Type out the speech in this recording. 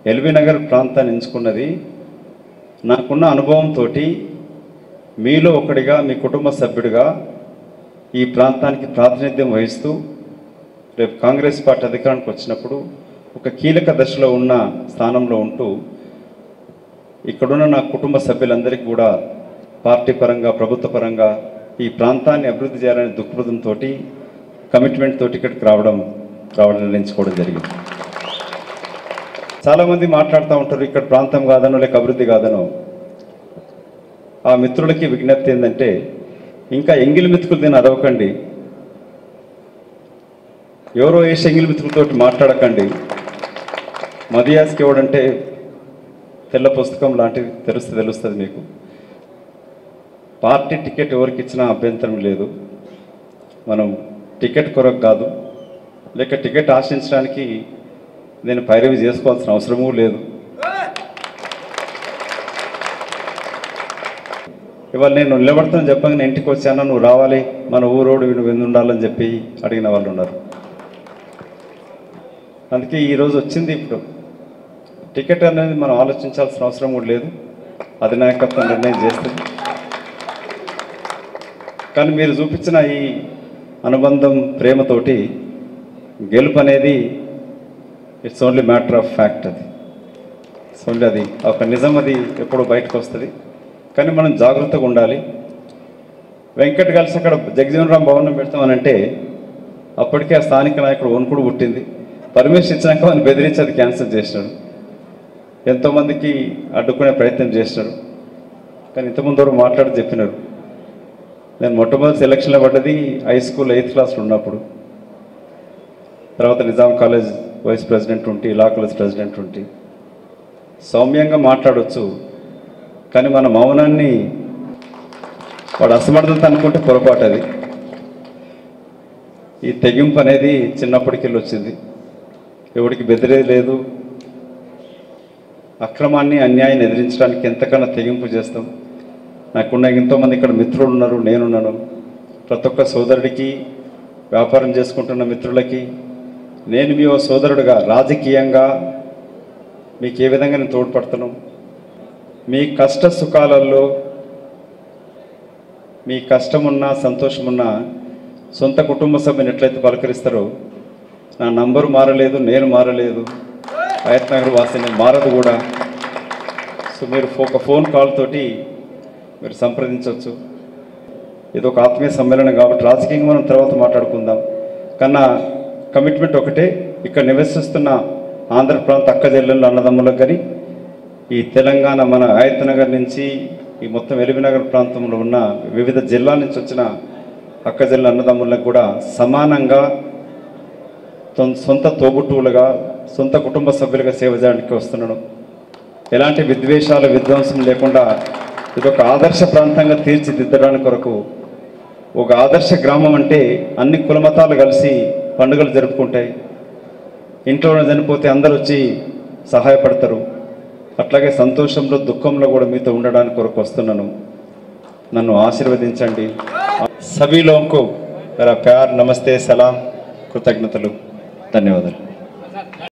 LB Nagar ప్రాంతాన్ని ఎంచుకున్నది నాకున్న అనుభవంతో మీలో ఒకడిగా మీ కుటుంబ సభ్యుడిగా ఈ ప్రాంతానికి ప్రాతినిధ్యం వహిస్తూ రేపు కాంగ్రెస్ పార్టీ అధికారానికి వచ్చినప్పుడు ఒక కీలక దశలో ఉన్న స్థానంలో ఉంటూ ఇక్కడున్న నా కుటుంబ సభ్యులందరికీ కూడా పార్టీ పరంగా ప్రభుత్వ పరంగా ఈ ప్రాంతాన్ని అభివృద్ధి చేయాలనే దృక్పథంతో కమిట్మెంట్ తోటి ఇక్కడికి రావడం రావడం నిర్ణయించుకోవడం జరిగింది చాలామంది మాట్లాడుతూ ఉంటారు ఇక్కడ ప్రాంతం కాదనో లేక అభివృద్ధి కాదనో ఆ మిత్రులకి విజ్ఞప్తి ఏంటంటే ఇంకా ఎంగిలి మిత్రులు దీన్ని అరవకండి ఎవరో ఏ ఎంగిలి మిత్రులతోటి మాట్లాడకండి మదియాస్కి ఎవడంటే తెల్ల పుస్తకం లాంటిది తెలుస్తే తెలుస్తుంది మీకు పార్టీ టికెట్ ఎవరికి ఇచ్చినా అభ్యంతరం లేదు మనం టికెట్ కొరకు కాదు లేక టికెట్ ఆశించడానికి నేను పైరవి చేసుకోవాల్సిన అవసరమూ లేదు ఇవాళ నేను నిలబడతాను చెప్పగానే ఇంటికి వచ్చాను నువ్వు రావాలి మన ఊరోడు నువ్వు ఎందు ఉండాలని చెప్పి అడిగిన వాళ్ళు ఉన్నారు అందుకే ఈరోజు వచ్చింది ఇప్పుడు టికెట్ అనేది మనం ఆలోచించాల్సిన అవసరం కూడా లేదు అధినాయకత్వం నిర్ణయం చేస్తుంది కానీ మీరు చూపించిన ఈ అనుబంధం ప్రేమతోటి గెలుపు అనేది it's only matter of fact అది ఇట్స్ ఓన్లీ అది ఒక నిజం అది ఎప్పుడు బయటకు వస్తుంది కానీ మనం జాగ్రత్తగా ఉండాలి వెంకట్ కలిసి అక్కడ జగజీవనరామ్ భవనం పెడతామనంటే అప్పటికే ఆ స్థానిక నాయకుడు వణుకుడు పుట్టింది పర్మిషన్ ఇచ్చినాక మనం బెదిరించి అది క్యాన్సిల్ చేసినాడు ఎంతోమందికి అడ్డుకునే ప్రయత్నం చేసినాడు కానీ ఇంతకుముందు వరకు మాట్లాడి చెప్పినారు నేను మొట్టమొదటి సెలక్షన్లో పడ్డది హై స్కూల్ ఎయిత్ క్లాస్లో ఉన్నప్పుడు తర్వాత నిజాం కాలేజ్ వైస్ ప్రెసిడెంట్ ఉంటి లా కాలేజ్ ప్రెసిడెంట్ ఉంటి సౌమ్యంగా మాట్లాడవచ్చు కానీ మన మౌనాన్ని వాడు అసమర్థత అనుకుంటే పొరపాటు అది ఈ తెగింపు అనేది చిన్నప్పటికెళ్ళి వచ్చింది ఎవడికి బెదిరేది లేదు అక్రమాన్ని అన్యాయాన్ని ఎదిరించడానికి ఎంతకన్నా తెగింపు చేస్తాం నాకున్న ఎంతోమంది ఇక్కడ మిత్రులు ఉన్నారు నేనున్నాను ప్రతి ఒక్క సోదరుడికి వ్యాపారం చేసుకుంటున్న మిత్రులకి నేను మీ ఓ సోదరుడుగా రాజకీయంగా మీకు ఏ విధంగా నేను తోడ్పడుతున్నాను మీ కష్ట సుఖాలలో మీ కష్టమున్నా సంతోషమున్నా సొంత కుటుంబ సభ్యుని ఎట్లయితే పలకరిస్తారో నా నంబరు మారలేదు నేను మారలేదు హయత్ నగర్ వాసిని మారదు కూడా సో మీరు ఒక ఫోన్ కాల్ తోటి మీరు సంప్రదించవచ్చు ఇది ఒక ఆత్మీయ సమ్మేళనం కాబట్టి రాజకీయంగా మనం తర్వాత మాట్లాడుకుందాం కన్నా కమిట్మెంట్ ఒకటే ఇక్కడ నివసిస్తున్న ఆంధ్ర ప్రాంత అక్క జిల్లాలో అన్నదమ్ములకు కానీ ఈ తెలంగాణ మన ఆయత్ నగర్ నుంచి ఈ మొత్తం ఎలిబినగర్ ప్రాంతంలో ఉన్న వివిధ జిల్లాల నుంచి వచ్చిన అక్క జిల్లా అన్నదమ్ములకు కూడా సమానంగా తొం- సొంత తోబుట్టువులుగా సొంత కుటుంబ సభ్యులుగా సేవ చేయడానికి వస్తున్నాను ఎలాంటి విద్వేషాలు విధ్వంసం లేకుండా ఇది ఒక ఆదర్శ ప్రాంతంగా తీర్చిదిద్దడానికి కొరకు ఒక ఆదర్శ గ్రామం అంటే అన్ని కులమతాలు కలిసి పండుగలు జరుపుకుంటాయి ఇంట్లో చనిపోతే అందరూ వచ్చి సహాయపడతారు అట్లాగే సంతోషంలో దుఃఖంలో కూడా మీతో ఉండడానికి కొరకు వస్తున్నాను నన్ను ఆశీర్వదించండి సభీలోంకు మేరా ప్యార్ నమస్తే సలాం కృతజ్ఞతలు ధన్యవాదాలు